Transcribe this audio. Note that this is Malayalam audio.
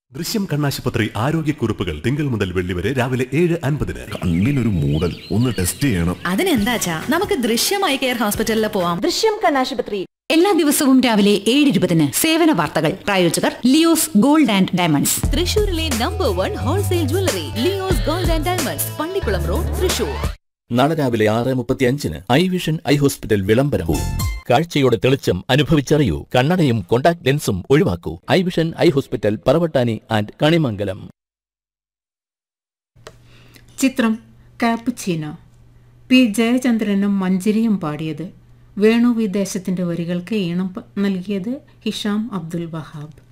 ദൃശ്യം കണ്ണാശുപത്രി ആരോഗ്യക്കുറിപ്പുകൾ തിങ്കൾ മുതൽ വെള്ളി വരെ രാവിലെ ഏഴ് അൻപതിന് കണ്ണിനൊരു മൂടൽ ഒന്ന് ടെസ്റ്റ് ചെയ്യണം അതിനെന്താച്ചാ നമുക്ക് ദൃശ്യമായി കെയർ ഹോസ്പിറ്റലിൽ പോവാം ദൃശ്യം കണ്ണാശുപത്രി എല്ലാ ദിവസവും രാവിലെ ഏഴ് ഇരുപതിന് സേവന വാർത്തകൾ പ്രായോജകർ ലിയോസ് ഗോൾഡ് ആൻഡ് ഡയമണ്ട്സ് തൃശൂരിലെ number one wholesale jewellery Leo's gold and diamonds Pallikulam road Thrissur നാളെ രാവിലെ ആറ് മുപ്പത്തി അഞ്ചിന് ഐ വിഷൻ ഐ ഹോസ്പിറ്റൽ വിളംബരവും കാഴ്ചയുടെ തെളിച്ചം അനുഭവിച്ചറിയൂ കണ്ണടയും കോണ്ടാക്ട് ലെൻസും ഒഴിവാക്കൂ eye vision eye hospital Paravattani and Kanimangalam ചിത്രം കാപ്പുച്ചീനോ പി ജയചന്ദ്രനും മഞ്ജരിയും പാടിയത് വേണു വിദേശത്തിന്റെ വരികൾക്ക് ഈണം പ- നൽകിയത് ഹിഷാം അബ്ദുൽ വഹാബ്